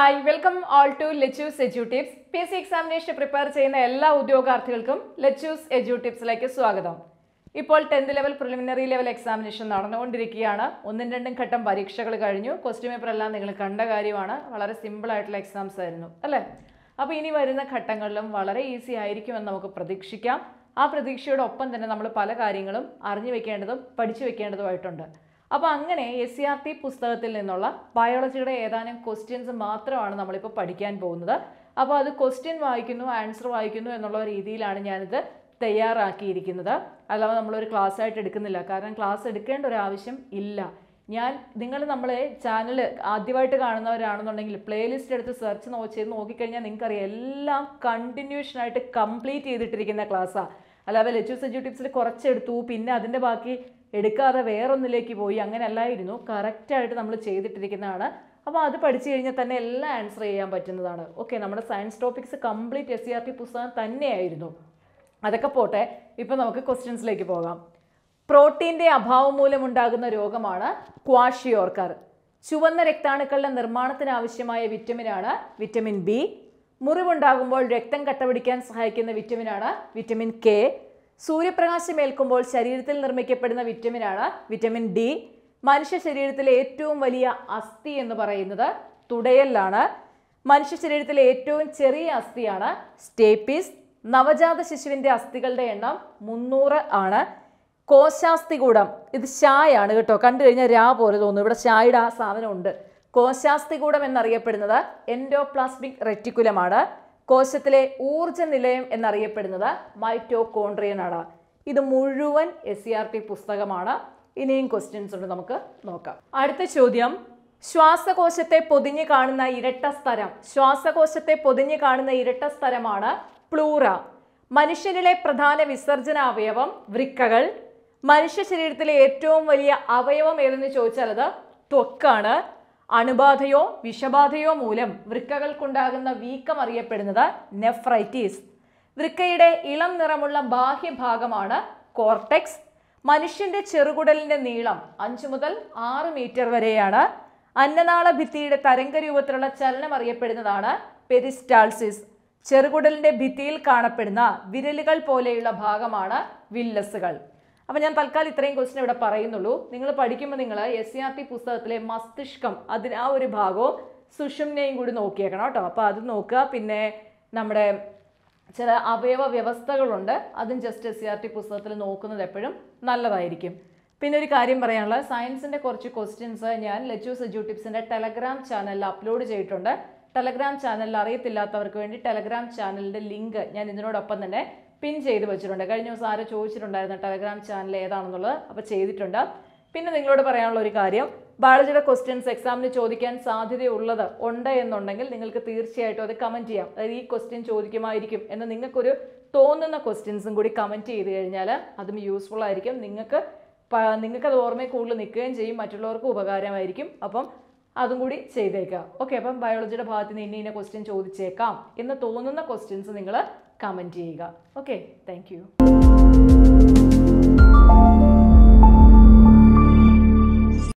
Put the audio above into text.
hi welcome all to Lechu's edu tips P S C examination prepare ചെയ്യുന്ന എല്ലാ ഉദ്യോഗാർത്ഥികൾക്കും Lechu's edu ടിപ്സിലേക്ക് സ്വാഗതം ഇപ്പോൾ tenth level preliminary level examination നടന്നുകൊണ്ടിരിക്കുകയാണ് ഒന്നും രണ്ടും ഘട്ടം പരീക്ഷകൾ കഴിഞ്ഞു ക്വസ്റ്റ്യൻ പേപ്പർ എല്ലാം നിങ്ങൾ കണ്ട കാര്യമാണ് വളരെ സിമ്പിൾ ആയിട്ടുള്ള എക്സാംസ് ആയിരുന്നു അല്ലേ അപ്പോൾ ഇനി വരുന്ന ഘട്ടങ്ങളിലും വളരെ ഈസി ആയിരിക്കുമെന്ന് നമുക്ക് പ്രതീക്ഷിക്കാം ആ പ്രതീക്ഷയുടെ ഒപ്പം തന്നെ നമ്മൾ പല കാര്യങ്ങളും അറിഞ്ഞു വെക്കേണ്ടതും പഠിച്ചു വെക്കേണ്ടതുമായിട്ടുണ്ട് അപ്പോൾ അങ്ങനെ എസ് സി ആർ ടി പുസ്തകത്തിൽ നിന്നുള്ള ബയോളജിയുടെ ഏതാനും ക്വസ്റ്റ്യൻസ് മാത്രമാണ് നമ്മളിപ്പോൾ പഠിക്കാൻ പോകുന്നത് അപ്പോൾ അത് ക്വസ്റ്റ്യൻ വായിക്കുന്നു ആൻസർ വായിക്കുന്നു എന്നുള്ള രീതിയിലാണ് ഞാനിത് തയ്യാറാക്കിയിരിക്കുന്നത് അല്ലാതെ നമ്മളൊരു ക്ലാസ് ആയിട്ട് എടുക്കുന്നില്ല കാരണം ക്ലാസ് എടുക്കേണ്ട ഒരു ആവശ്യം ഇല്ല ഞാൻ നിങ്ങൾ നമ്മളെ ചാനൽ ആദ്യമായിട്ട് കാണുന്നവരാണെന്നുണ്ടെങ്കിൽ പ്ലേലിസ്റ്റ് എടുത്ത് സെർച്ച് നോ ചെയ്ത് നോക്കിക്കഴിഞ്ഞാൽ നിങ്ങൾക്കറിയാം എല്ലാം കണ്ടിന്യൂഷൻ ആയിട്ട് കംപ്ലീറ്റ് ചെയ്തിട്ടിരിക്കുന്ന ക്ലാസ്സാണ് അല്ലാതെ ലെച്ചൂസ് എജു ടിപ്സിൽ കുറച്ചെടുത്തു പിന്നെ അതിൻ്റെ ബാക്കി എടുക്കാതെ വേറൊന്നിലേക്ക് പോയി അങ്ങനെ അല്ലായിരുന്നു കറക്റ്റായിട്ട് നമ്മൾ ചെയ്തിട്ടിരിക്കുന്നതാണ് അപ്പോൾ അത് പഠിച്ചു കഴിഞ്ഞാൽ തന്നെ എല്ലാം ആൻസർ ചെയ്യാൻ പറ്റുന്നതാണ് ഓക്കെ നമ്മുടെ science topics complete S C R T പുസ്തകം തന്നെയായിരുന്നു അതൊക്കെ പോട്ടെ ഇപ്പം നമുക്ക് ക്വസ്റ്റ്യൻസിലേക്ക് പോകാം പ്രോട്ടീൻ്റെ അഭാവം മൂലമുണ്ടാകുന്ന രോഗമാണ് ക്വാഷിയോർക്കർ ചുവന്ന രക്താണുക്കളുടെ നിർമ്മാണത്തിന് ആവശ്യമായ വിറ്റമിനാണ് വിറ്റമിൻ ബി മുറിവുണ്ടാകുമ്പോൾ രക്തം കട്ടപിടിക്കാൻ സഹായിക്കുന്ന വിറ്റമിനാണ് വിറ്റമിൻ കെ സൂര്യപ്രകാശം ഏൽക്കുമ്പോൾ ശരീരത്തിൽ നിർമ്മിക്കപ്പെടുന്ന വിറ്റമിനാണ് വിറ്റമിൻ ഡി മനുഷ്യ ശരീരത്തിലെ ഏറ്റവും വലിയ അസ്ഥി എന്ന് പറയുന്നത് തുടയലിലാണ് മനുഷ്യ ശരീരത്തിലെ ഏറ്റവും ചെറിയ അസ്ഥിയാണ് സ്റ്റേപ്പീസ് നവജാത ശിശുവിൻ്റെ അസ്ഥികളുടെ എണ്ണം മുന്നൂറ് ആണ് കോശാസ്ഥികൂടം ഇത് ഷായാണ് കേട്ടോ കണ്ടു കഴിഞ്ഞാൽ രാ പോലെ തോന്നുന്നു ഇവിടെ ഷായുടെ ആ സാധനം ഉണ്ട് കോശാസ്ഥികൂടം എന്നറിയപ്പെടുന്നത് എൻഡോപ്ലാസ്മിക് റെറ്റിക്കുലമാണ് കോശത്തിലെ ഊർജ നിലയം എന്നറിയപ്പെടുന്നത് മൈറ്റോകോൺട്രിയൻ ആണ് ഇത് മുഴുവൻ എസ് സി ആർ ടി പുസ്തകമാണ് ഇനിയും ക്വസ്റ്റ്യൻസ് ഉണ്ട് നമുക്ക് നോക്കാം അടുത്ത ചോദ്യം ശ്വാസകോശത്തെ പൊതിഞ്ഞു കാണുന്ന ഇരട്ട സ്ഥലം ശ്വാസകോശത്തെ പൊതിഞ്ഞു കാണുന്ന ഇരട്ട സ്ഥലമാണ് പ്ലൂറ മനുഷ്യരിലെ പ്രധാന വിസർജന അവയവം വൃക്കകൾ മനുഷ്യ ശരീരത്തിലെ ഏറ്റവും വലിയ അവയവം ഏതെന്ന് ചോദിച്ചാൽ അത് ത്വക്കാണ് അണുബാധയോ വിഷബാധയോ മൂലം വൃക്കകൾക്കുണ്ടാകുന്ന വീക്കം അറിയപ്പെടുന്നത് നെഫ്രൈറ്റീസ് വൃക്കയുടെ ഇളം നിറമുള്ള ബാഹ്യഭാഗമാണ് കോർട്ടെക്സ് മനുഷ്യന്റെ ചെറുകുടലിന്റെ നീളം അഞ്ച് മുതൽ ആറ് മീറ്റർ വരെയാണ് അന്നനാള ഭിത്തിയുടെ തരംഗരൂപത്തിലുള്ള ചലനം അറിയപ്പെടുന്നതാണ് പെരിസ്റ്റാൾസിസ് ചെറുകുടലിന്റെ ഭിത്തിയിൽ കാണപ്പെടുന്ന വിരലുകൾ പോലെയുള്ള ഭാഗമാണ് വില്ലസുകൾ അപ്പം ഞാൻ തൽക്കാലം ഇത്രയും ക്വസ്റ്റ്യൻ ഇവിടെ പറയുന്നുള്ളൂ നിങ്ങൾ പഠിക്കുമ്പോൾ നിങ്ങൾ എസ് സി ആർ ടി പുസ്തകത്തിലെ മസ്തിഷ്കം അതിന് ആ ഒരു ഭാഗവും സുഷുമ്നയും കൂടി നോക്കിയേക്കണം കേട്ടോ അപ്പോൾ അത് നോക്കുക പിന്നെ നമ്മുടെ ചില അവയവ വ്യവസ്ഥകളുണ്ട് അതും just S C R T പുസ്തകത്തിൽ നോക്കുന്നത് എപ്പോഴും നല്ലതായിരിക്കും പിന്നെ ഒരു കാര്യം പറയാനുള്ളത് സയൻസിൻ്റെ കുറച്ച് ക്വസ്റ്റ്യൻസ് ഞാൻ ലെച്ചൂസ് എജു ടിപ്സിൻ്റെ ടെലഗ്രാം ചാനലിൽ അപ്ലോഡ് ചെയ്തിട്ടുണ്ട് ടെലഗ്രാം ചാനലിൽ അറിയത്തില്ലാത്തവർക്ക് വേണ്ടി ടെലഗ്രാം ചാനലിൻ്റെ ലിങ്ക് ഞാൻ ഇതിനോടൊപ്പം തന്നെ പിൻ ചെയ്ത് വെച്ചിട്ടുണ്ട് കഴിഞ്ഞ ദിവസം ആരോ ചോദിച്ചിട്ടുണ്ടായിരുന്നു ടെലഗ്രാം ചാനൽ ഏതാണെന്നുള്ളത് അപ്പോൾ ചെയ്തിട്ടുണ്ട് പിന്നെ നിങ്ങളോട് പറയാനുള്ള ഒരു കാര്യം ബയോളജിയുടെ ക്വസ്റ്റ്യൻസ് എക്സാമിന് ചോദിക്കാൻ സാധ്യതയുള്ളത് ഉണ്ട് എന്നുണ്ടെങ്കിൽ നിങ്ങൾക്ക് തീർച്ചയായിട്ടും അത് കമൻറ്റ് ചെയ്യാം അതായത് ഈ ക്വസ്റ്റ്യൻ ചോദിക്കുമായിരിക്കും എന്ന് നിങ്ങൾക്കൊരു തോന്നുന്ന ക്വസ്റ്റ്യൻസും കൂടി കമൻറ്റ് ചെയ്ത് കഴിഞ്ഞാൽ അതും യൂസ്ഫുൾ ആയിരിക്കും നിങ്ങൾക്ക് നിങ്ങൾക്ക് അത് ഓർമ്മയിൽ കൂടുതൽ നിൽക്കുകയും ചെയ്യും മറ്റുള്ളവർക്കും ഉപകാരമായിരിക്കും അപ്പം അതും കൂടി ചെയ്തേക്കാം ഓക്കെ അപ്പം ബയോളജിയുടെ ഭാഗത്ത് നിന്ന് ഇന്ന ഇന്ന ക്വസ്റ്റ്യൻ ചോദിച്ചേക്കാം എന്ന് തോന്നുന്ന ക്വസ്റ്റ്യൻസ് നിങ്ങൾ കമൻറ്റ് ചെയ്യുക ഓക്കെ താങ്ക്